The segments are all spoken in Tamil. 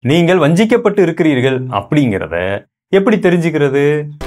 நீங்கள் வஞ்சிக்கப்பட்டு இருக்கிறீர்கள் அப்படிங்கிறத எப்படி தெரிஞ்சுக்கிறது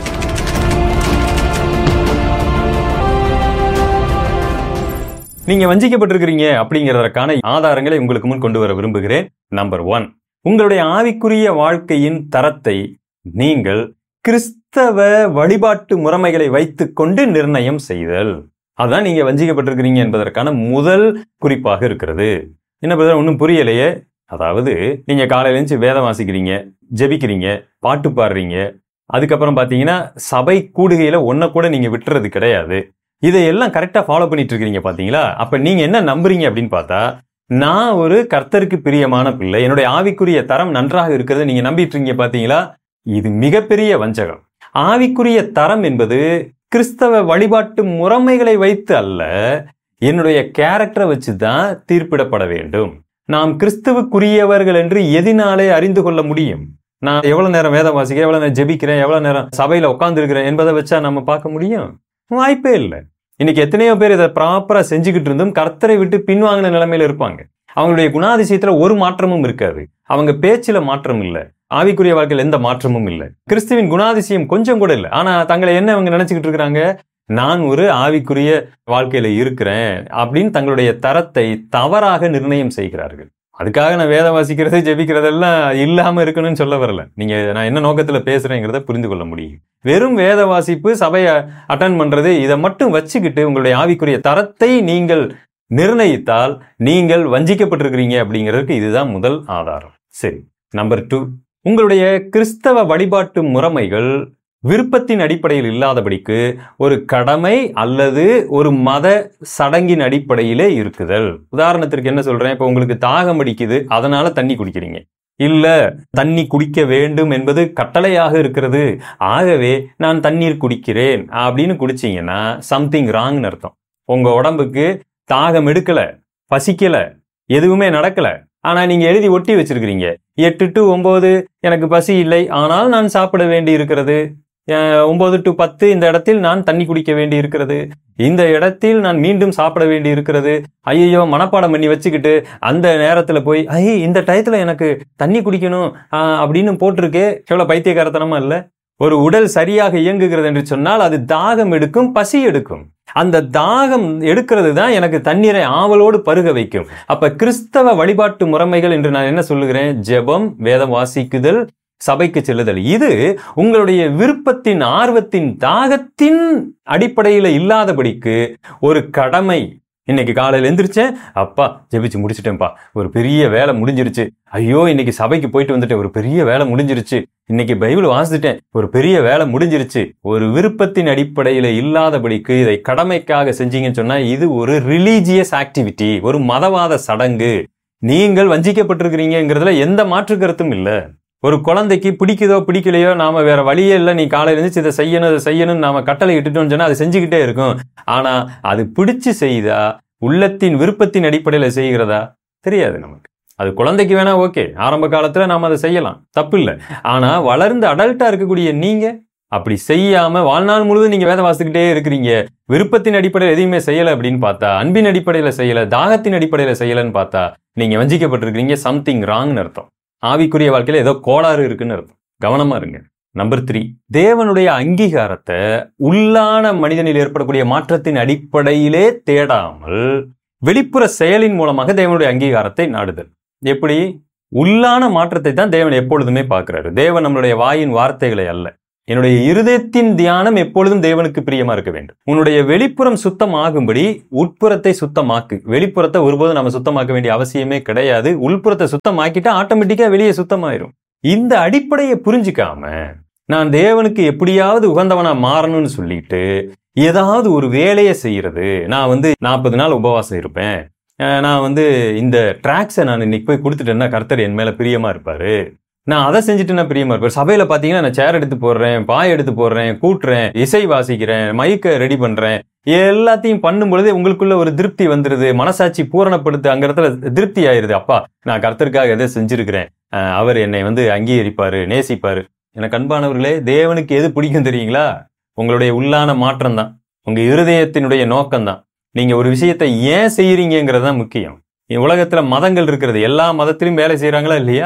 நீங்க வஞ்சிக்கப்பட்டிருக்கிறீங்க அப்படிங்கிறதற்கான ஆதாரங்களை உங்களுக்கு முன் கொண்டு வர விரும்புகிறேன் நம்பர் ஒன் உங்களுடைய ஆவிக்குரிய வாழ்க்கையின் தரத்தை நீங்கள் கிறிஸ்தவ வழிபாட்டு முறைமைகளை வைத்துக்கொண்டு நிர்ணயம் செய்தல் அதான் நீங்க வஞ்சிக்கப்பட்டிருக்கிறீங்க என்பதற்கான முதல் குறிப்பாக இருக்கிறது என்ன பிரதர் ஒன்றும் புரியலையே அதாவது நீங்க காலையில எழுந்து வேதம் வாசிக்கிறீங்க ஜெபிக்கிறீங்க பாட்டு பாடுறீங்க அதுக்கப்புறம் பாத்தீங்கன்னா சபை கூடுகையில ஒன்ன கூட நீங்க விட்டுறது கிடையாது இதையெல்லாம் கரெக்டா ஃபாலோ பண்ணிட்டு இருக்கீங்க பாத்தீங்களா அப்ப நீங்க என்ன நம்புறீங்க அப்படின்னு பார்த்தா நான் ஒரு கர்த்தருக்கு பிரியமான பிள்ளை என்னுடைய ஆவிக்குரிய தரம் நன்றாக இருக்கிறது நீங்க நம்பிட்டு இருக்கீங்க பாத்தீங்களா இது மிகப்பெரிய வஞ்சகம் ஆவிக்குரிய தரம் என்பது கிறிஸ்தவ வழிபாட்டு முறைமைகளை வைத்து அல்ல என்னுடைய கேரக்டரை வச்சு தான் தீர்ப்பிடப்பட வேண்டும் நாம் கிறிஸ்துவுக்குரியவர்கள் என்று எதினாலே அறிந்து கொள்ள முடியும் நான் எவ்வளவு நேரம் வேதம் வாசிக்கிறேன் எவ்வளவு நேரம் ஜெபிக்கிறேன் எவ்வளவு நேரம் சபையில உட்கார்ந்து இருக்கிறேன் என்பதை வச்சா நம்ம பார்க்க முடியும் வாய்ப்பே இல்லை இன்னைக்கு எத்தனையோ பேர் இதை ப்ராப்பரா செஞ்சுக்கிட்டு இருந்தும் கர்த்தரை விட்டு பின்வாங்கின நிலைமையில இருப்பாங்க அவங்களுடைய குணாதிசயத்துல ஒரு மாற்றமும் இருக்காது அவங்க பேச்சுல மாற்றம் இல்லை ஆவிக்குரிய வாழ்க்கையில் எந்த மாற்றமும் இல்லை கிறிஸ்துவின் குணாதிசயம் கொஞ்சம் கூட இல்லை ஆனா தங்களை என்ன அவங்க நினைச்சுக்கிட்டு இருக்கிறாங்க நான் ஒரு ஆவிக்குரிய வாழ்க்கையில இருக்கிறேன் அப்படின்னு தங்களுடைய தரத்தை தவறாக நிர்ணயம் செய்கிறார்கள் அதுக்காக நான் வேதம் வாசிக்கிறது ஜெபிக்கிறதெல்லாம் இல்லாம இருக்கணும்னு சொல்ல வரல நீங்க நான் என்ன நோக்கத்துல பேசுறேங்கிறத புரிந்து கொள்ள முடியும் வெறும் வேத வாசிப்பு சபையை அட்டன் பண்றது இதை மட்டும் வச்சுக்கிட்டு உங்களுடைய ஆவிக்குரிய தரத்தை நீங்கள் நிர்ணயித்தால் நீங்கள் வஞ்சிக்கப்பட்டிருக்கிறீங்க அப்படிங்கிறதுக்கு இதுதான் முதல் ஆதாரம் சரி நம்பர் டூ உங்களுடைய கிறிஸ்தவ வழிபாட்டு முறைமைகள் விருப்பத்தின் அடிப்படையில் இல்லாதபடிக்கு ஒரு கடமை அல்லது ஒரு மத சடங்கின் அடிப்படையிலே இருக்குதல் உதாரணத்திற்கு என்ன சொல்றேன் இப்போ உங்களுக்கு தாகம் அடிக்குது அதனால தண்ணி குடிக்கிறீங்க இல்ல தண்ணி குடிக்க வேண்டும் என்பது கட்டளையாக இருக்கிறது ஆகவே நான் தண்ணீர் குடிக்கிறேன் அப்படின்னு குடிச்சீங்கன்னா சம்திங் ராங்னு அர்த்தம் உங்க உடம்புக்கு தாகம் எடுக்கல பசிக்கல எதுவுமே நடக்கல ஆனா நீங்க எழுதி ஒட்டி வச்சிருக்கிறீங்க எட்டு டு ஒன்பது எனக்கு பசி இல்லை ஆனால் நான் சாப்பிட வேண்டி இருக்கிறது அஹ், ஒன்பது டு பத்து இந்த இடத்தில் நான் தண்ணி குடிக்க வேண்டி இருக்கிறது இந்த இடத்தில் நான் மீண்டும் சாப்பிட வேண்டி இருக்கிறது ஐயோ மனப்பாடம் பண்ணி வச்சுக்கிட்டு அந்த நேரத்துல போய் ஐ இந்த டயத்துல எனக்கு தண்ணி குடிக்கணும் ஆஹ், அப்படின்னு போட்டிருக்கே எவ்வளவு பைத்தியக்காரத்தனமா இல்ல ஒரு உடல் சரியாக இயங்குகிறது என்று சொன்னால் அது தாகம் எடுக்கும் பசி எடுக்கும் அந்த தாகம் எடுக்கிறது தான் எனக்கு தண்ணீரை ஆவலோடு பருக வைக்கும் அப்ப கிறிஸ்தவ வழிபாட்டு முறைமைகள் என்று நான் என்ன சொல்லுகிறேன் ஜெபம் வேதம் வாசிக்குதல் சபைக்கு செல்லுதல் இது உங்களுடைய விருப்பத்தின் ஆர்வத்தின் தாகத்தின் அடிப்படையில இல்லாதபடிக்கு ஒரு கடமை இன்னைக்கு காலையில எந்திரிச்சேன் அப்பா ஜெபிச்சு முடிச்சிட்டேன்ப்பா ஒரு பெரிய வேலை முடிஞ்சிருச்சு ஐயோ இன்னைக்கு சபைக்கு போயிட்டு வந்துட்டேன் ஒரு பெரிய வேலை முடிஞ்சிருச்சு இன்னைக்கு பைபிள் வாசிச்சிட்டேன் ஒரு பெரிய வேலை முடிஞ்சிருச்சு ஒரு விருப்பத்தின் அடிப்படையில இல்லாதபடிக்கு இதை கடமைக்காக செஞ்சீங்கன்னு சொன்னா இது ஒரு ரிலீஜியஸ் ஆக்டிவிட்டி ஒரு மதவாத சடங்கு நீங்கள் வஞ்சிக்கப்பட்டிருக்கிறீங்கிறதுல எந்த மாற்று கருத்தும் இல்ல ஒரு குழந்தைக்கு பிடிக்குதோ பிடிக்கலையோ நாம வேற வழியே இல்லை நீ காலையில இருந்து இதை செய்யணும் இதை செய்யணும் நாம கட்டளை இட்டுட்டோம்னு சொன்னா அது செஞ்சுக்கிட்டே இருக்கும் ஆனா அது பிடிச்சு செய்தா உள்ளத்தின் விருப்பத்தின் அடிப்படையில செய்கிறதா தெரியாது நமக்கு அது குழந்தைக்கு வேணா ஓகே ஆரம்ப காலத்துல நாம அதை செய்யலாம் தப்பு இல்லை ஆனா வளர்ந்து அடல்ட்டா இருக்கக்கூடிய நீங்க அப்படி செய்யாம வாழ்நாள் முழுவதும் நீங்க வேத வாசிக்கிட்டே இருக்கிறீங்க விருப்பத்தின் அடிப்படையில் எதையுமே செய்யல அப்படின்னு பார்த்தா அன்பின் அடிப்படையில செய்யல தாகத்தின் அடிப்படையில செய்யலன்னு பார்த்தா நீங்க வஞ்சிக்கப்பட்டிருக்கிறீங்க சம்திங் ராங்னு அர்த்தம் ஆவிக்குரிய வாழ்க்கையில ஏதோ கோளாறு இருக்குன்னு அர்த்தம் கவனமா இருங்க நம்பர் த்ரீ தேவனுடைய அங்கீகாரத்தை உள்ளான மனிதனில் ஏற்படக்கூடிய மாற்றத்தின் அடிப்படையிலே தேடாமல் வெளிப்புற செயலின் மூலமாக தேவனுடைய அங்கீகாரத்தை நாடுதல் எப்படி உள்ளான மாற்றத்தை தான் தேவன் எப்பொழுதுமே பார்க்கிறாரு தேவன் நம்மளுடைய வாயின் வார்த்தைகளை அல்ல என்னுடைய இருதயத்தின் தியானம் எப்பொழுதும் தேவனுக்கு பிரியமா இருக்க வேண்டும் உன்னுடைய வெளிப்புறம் சுத்தமாகும்படி உட்புறத்தை சுத்தமாக்கு வெளிப்புறத்தை ஒருபோதும் நம்ம சுத்தமாக்க வேண்டிய அவசியமே கிடையாது உள்புறத்தை சுத்தமாக்கிட்டா ஆட்டோமேட்டிக்கா வெளியே சுத்தமாயிரும் இந்த அடிப்படையை புரிஞ்சுக்காம நான் தேவனுக்கு எப்படியாவது உகந்தவனா மாறணும்னு சொல்லிட்டு ஏதாவது ஒரு வேலையை செய்யறது நான் வந்து நாற்பது நாள் உபவாசம் இருப்பேன் அஹ் நான் வந்து இந்த ட்ராக்ஸை நான் இன்னைக்கு போய் கொடுத்துட்டேன்னா கர்த்தர் என் மேல பிரியமா இருப்பாரு நான் அதை செஞ்சுட்டு நான் பிரியமா இருப்பேன் சபையில பாத்தீங்கன்னா நான் சேர் எடுத்து போடுறேன் பாய் எடுத்து போடுறேன் கூட்டுறேன் இசை வாசிக்கிறேன் மைக்கை ரெடி பண்றேன் எல்லாத்தையும் பண்ணும் பொழுதே உங்களுக்குள்ள ஒரு திருப்தி வந்துருது மனசாட்சி பூரணப்படுத்து அங்க இடத்துல திருப்தி ஆயிருது அப்பா நான் கர்த்தருக்காக எதை செஞ்சிருக்கிறேன் அஹ் அவர் என்னை வந்து அங்கீகரிப்பாரு நேசிப்பாரு எனக்கு அன்பானவர்களே தேவனுக்கு எது பிடிக்கும் தெரியுங்களா உங்களுடைய உள்ளான மாற்றம் தான் உங்க இருதயத்தினுடைய நோக்கம் தான் நீங்க ஒரு விஷயத்தை ஏன் செய்யறீங்கிறது தான் முக்கியம் உலகத்துல மதங்கள் இருக்கிறது எல்லா மதத்திலும் வேலை செய்யறாங்களா இல்லையா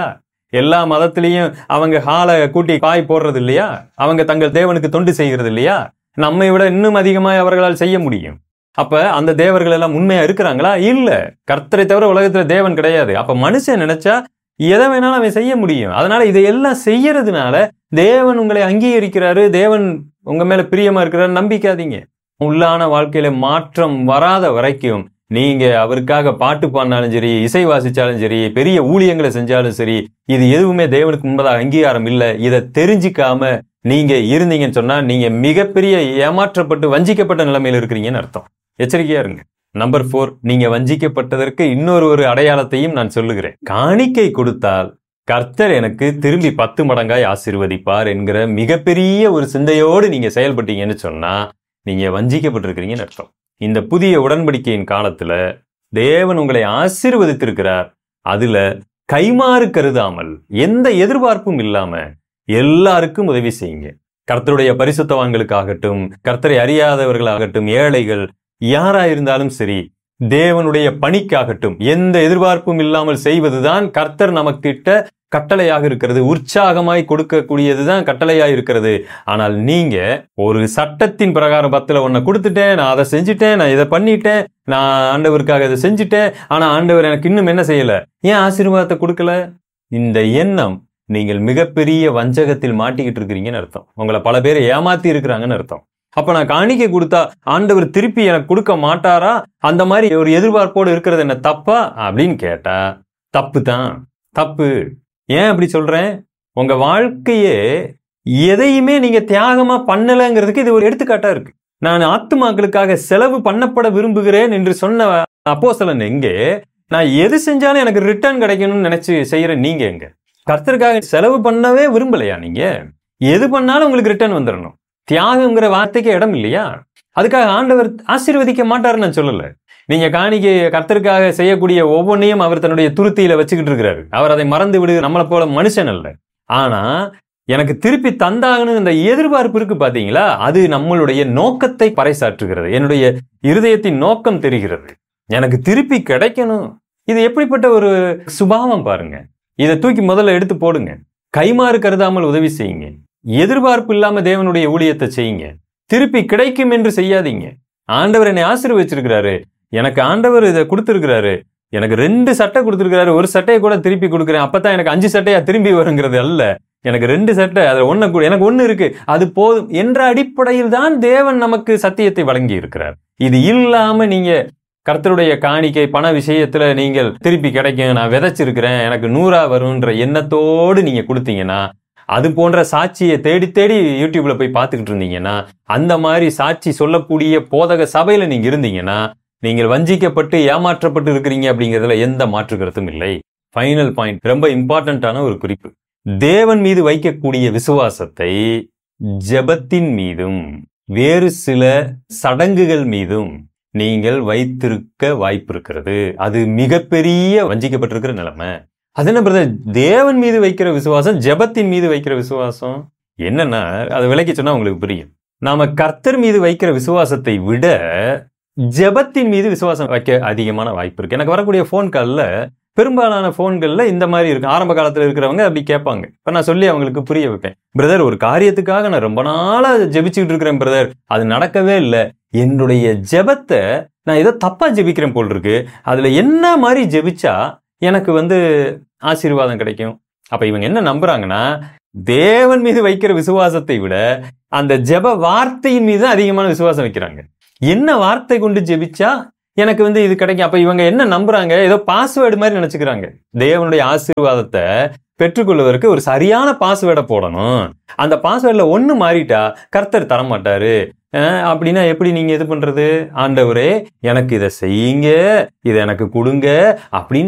எல்லா மதத்திலையும் அவங்க ஹாலை கூட்டி காய் போடுறது இல்லையா அவங்க தங்கள் தேவனுக்கு தொண்டு செய்கிறது இல்லையா நம்மை விட இன்னும் அதிகமாக அவர்களால் செய்ய முடியும் அப்ப அந்த தேவர்கள் எல்லாம் உண்மையா இருக்கிறாங்களா இல்ல கர்த்தரை தவிர உலகத்துல தேவன் கிடையாது அப்ப மனுஷன் நினைச்சா எதை வேணாலும் அவன் செய்ய முடியும் அதனால இதையெல்லாம் செய்யறதுனால தேவன் உங்களை அங்கீகரிக்கிறாரு தேவன் உங்க மேல பிரியமா இருக்கிறாரு நம்பிக்காதீங்க உள்ளான வாழ்க்கையில மாற்றம் வராத வரைக்கும் நீங்க அவருக்காக பாட்டு பாடினாலும் சரி இசை வாசிச்சாலும் சரி பெரிய ஊழியங்களை செஞ்சாலும் சரி இது எதுவுமே தேவனுக்கு முன்பதாக அங்கீகாரம் இல்லை இதை தெரிஞ்சுக்காம நீங்க இருந்தீங்கன்னு சொன்னா நீங்க மிகப்பெரிய ஏமாற்றப்பட்டு வஞ்சிக்கப்பட்ட நிலைமையில இருக்கிறீங்கன்னு அர்த்தம் எச்சரிக்கையா இருங்க நம்பர் ஃபோர் நீங்க வஞ்சிக்கப்பட்டதற்கு இன்னொரு ஒரு அடையாளத்தையும் நான் சொல்லுகிறேன் காணிக்கை கொடுத்தால் கர்த்தர் எனக்கு திரும்பி பத்து மடங்காய் ஆசீர்வதிப்பார் என்கிற மிகப்பெரிய ஒரு சிந்தையோடு நீங்க செயல்பட்டீங்கன்னு சொன்னா நீங்க வஞ்சிக்கப்பட்டிருக்கிறீங்கன்னு அர்த்தம் இந்த புதிய உடன்படிக்கையின் காலத்துல தேவன் உங்களை ஆசீர்வதித்திருக்கிறார் அதுல கைமாறு கருதாமல் எந்த எதிர்பார்ப்பும் இல்லாம எல்லாருக்கும் உதவி செய்யுங்க கர்த்தருடைய பரிசுத்தவான்களுக்காகட்டும் கர்த்தரை அறியாதவர்களாகட்டும் ஏழைகள் யாரா இருந்தாலும் சரி தேவனுடைய பணிக்காகட்டும் எந்த எதிர்பார்ப்பும் இல்லாமல் செய்வதுதான் கர்த்தர் நமக்கிட்ட கட்டளையாக இருக்கிறது உற்சாகமாய் கொடுக்கக்கூடியதுதான் கட்டளையாக இருக்கிறது ஆனால் நீங்க ஒரு சட்டத்தின் பிரகாரம் பத்துல ஒன்ன கொடுத்துட்டேன் நான் அதை செஞ்சுட்டேன் நான் இதை பண்ணிட்டேன் நான் ஆண்டவருக்காக இதை செஞ்சுட்டேன் ஆனா ஆண்டவர் எனக்கு இன்னும் என்ன செய்யல ஏன் ஆசீர்வாதத்தை கொடுக்கல இந்த எண்ணம் நீங்கள் மிகப்பெரிய வஞ்சகத்தில் மாட்டிக்கிட்டு இருக்கிறீங்கன்னு அர்த்தம் உங்களை பல பேர் ஏமாத்தி இருக்கிறாங்கன்னு அர்த்தம் அப்ப நான் காணிக்கை கொடுத்தா ஆண்டவர் திருப்பி எனக்கு கொடுக்க மாட்டாரா அந்த மாதிரி ஒரு எதிர்பார்ப்போடு இருக்கிறது என்ன தப்பா அப்படின்னு கேட்டா தப்பு தான் தப்பு ஏன் அப்படி சொல்றேன் உங்க வாழ்க்கையே எதையுமே நீங்க தியாகமா பண்ணலங்கிறதுக்கு இது ஒரு எடுத்துக்காட்டா இருக்கு நான் ஆத்துமாக்களுக்காக செலவு பண்ணப்பட விரும்புகிறேன் என்று சொன்ன அப்போஸ்தலன் எங்கே நான் எது செஞ்சாலும் எனக்கு ரிட்டர்ன் கிடைக்கணும்னு நினைச்சு செய்யற நீங்க எங்க கர்த்தருக்காக செலவு பண்ணவே விரும்பலையா நீங்க எது பண்ணாலும் உங்களுக்கு ரிட்டர்ன் வந்துடணும் தியாகங்கிற வார்த்தைக்கு இடம் இல்லையா அதுக்காக ஆண்டவர் ஆசீர்வதிக்க மாட்டாருன்னு நான் சொல்லல நீங்க காணிக்கை கர்த்தருக்காக செய்யக்கூடிய ஒவ்வொன்றையும் அவர் தன்னுடைய துருத்தியில வச்சுக்கிட்டு இருக்கிறாரு அவர் அதை மறந்து விடு நம்மளை போல மனுஷன் அல்ல ஆனா எனக்கு திருப்பி தந்தாகணும் இந்த எதிர்பார்ப்பு இருக்கு பாத்தீங்களா அது நம்மளுடைய நோக்கத்தை பறைசாற்றுகிறது என்னுடைய இருதயத்தின் நோக்கம் தெரிகிறது எனக்கு திருப்பி கிடைக்கணும் இது எப்படிப்பட்ட ஒரு சுபாவம் பாருங்க இதை தூக்கி முதல்ல எடுத்து போடுங்க கைமாறு கருதாமல் உதவி செய்யுங்க எதிர்பார்ப்பு இல்லாம தேவனுடைய ஊழியத்தை செய்யுங்க திருப்பி கிடைக்கும் என்று செய்யாதீங்க ஆண்டவர் என்னை ஆசீர்வச்சிருக்கிறாரு எனக்கு ஆண்டவர் இதை கொடுத்திருக்கிறாரு எனக்கு ரெண்டு சட்டை கொடுத்திருக்கிறாரு ஒரு சட்டையை கூட திருப்பி கொடுக்குறேன் அப்பதான் எனக்கு அஞ்சு சட்டையா திரும்பி வருங்கிறது அல்ல எனக்கு ரெண்டு சட்டை அதுல ஒண்ணு கூட எனக்கு ஒண்ணு இருக்கு அது போதும் என்ற அடிப்படையில் தான் தேவன் நமக்கு சத்தியத்தை வழங்கி இருக்கிறார் இது இல்லாம நீங்க கர்த்தருடைய காணிக்கை பண விஷயத்துல நீங்கள் திருப்பி கிடைக்கும் நான் விதைச்சிருக்கிறேன் எனக்கு நூறா வரும்ன்ற எண்ணத்தோடு நீங்க கொடுத்தீங்கன்னா அது போன்ற சாட்சியை தேடி தேடி யூடியூப்ல போய் பார்த்துக்கிட்டு இருந்தீங்கன்னா அந்த மாதிரி சாட்சி சொல்லக்கூடிய போதக சபையில நீங்க இருந்தீங்கன்னா நீங்கள் வஞ்சிக்கப்பட்டு ஏமாற்றப்பட்டு இருக்கிறீங்க அப்படிங்கிறதுல எந்த மாற்று கருத்தும் இல்லை ஃபைனல் பாயிண்ட் ரொம்ப இம்பார்ட்டன்டான ஒரு குறிப்பு தேவன் மீது வைக்கக்கூடிய விசுவாசத்தை ஜெபத்தின் மீதும் வேறு சில சடங்குகள் மீதும் நீங்கள் வைத்திருக்க வாய்ப்பு இருக்கிறது அது மிகப்பெரிய வஞ்சிக்கப்பட்டிருக்கிற நிலைமை அது என்ன பிரதர் தேவன் மீது வைக்கிற விசுவாசம் ஜெபத்தின் மீது வைக்கிற விசுவாசம் என்னன்னா அதை விளக்கி சொன்னா உங்களுக்கு புரியும் நாம கர்த்தர் மீது வைக்கிற விசுவாசத்தை விட ஜெபத்தின் மீது விசுவாசம் வைக்க அதிகமான வாய்ப்பு இருக்கு எனக்கு வரக்கூடிய ஃபோன் காலில் பெரும்பாலான ஃபோன்கள்ல இந்த மாதிரி இருக்கு ஆரம்ப காலத்துல இருக்கிறவங்க அப்படி கேட்பாங்க இப்ப நான் சொல்லி அவங்களுக்கு புரிய வைப்பேன் பிரதர் ஒரு காரியத்துக்காக நான் ரொம்ப நாளா ஜெபிச்சுக்கிட்டு இருக்கிறேன் பிரதர் அது நடக்கவே இல்லை என்னுடைய ஜெபத்தை நான் ஏதோ தப்பா ஜெபிக்கிறேன் போல் இருக்கு அதுல என்ன மாதிரி ஜெபிச்சா எனக்கு வந்து ஆசீர்வாதம் கிடைக்கும் அப்ப இவங்க என்ன நம்புறாங்கன்னா தேவன் மீது வைக்கிற விசுவாசத்தை விட அந்த ஜெப வார்த்தையின் மீது அதிகமான விசுவாசம் வைக்கிறாங்க என்ன வார்த்தை கொண்டு ஜெபிச்சா எனக்கு வந்து இது கிடைக்கும் அப்ப இவங்க என்ன நம்புறாங்க ஏதோ பாஸ்வேர்டு மாதிரி நினைச்சுக்கிறாங்க தேவனுடைய ஆசீர்வாதத்தை பெற்றுக்கொள்வதற்கு ஒரு சரியான பாஸ்வேர்டை போடணும் அந்த பாஸ்வேர்டில் ஒன்று மாறிட்டா கர்த்தர் தரமாட்டாரு அஹ் அப்படின்னா எப்படி நீங்க இது பண்றது ஆண்டவரே எனக்கு இதை செய்யுங்க இதை எனக்கு கொடுங்க அப்படின்னு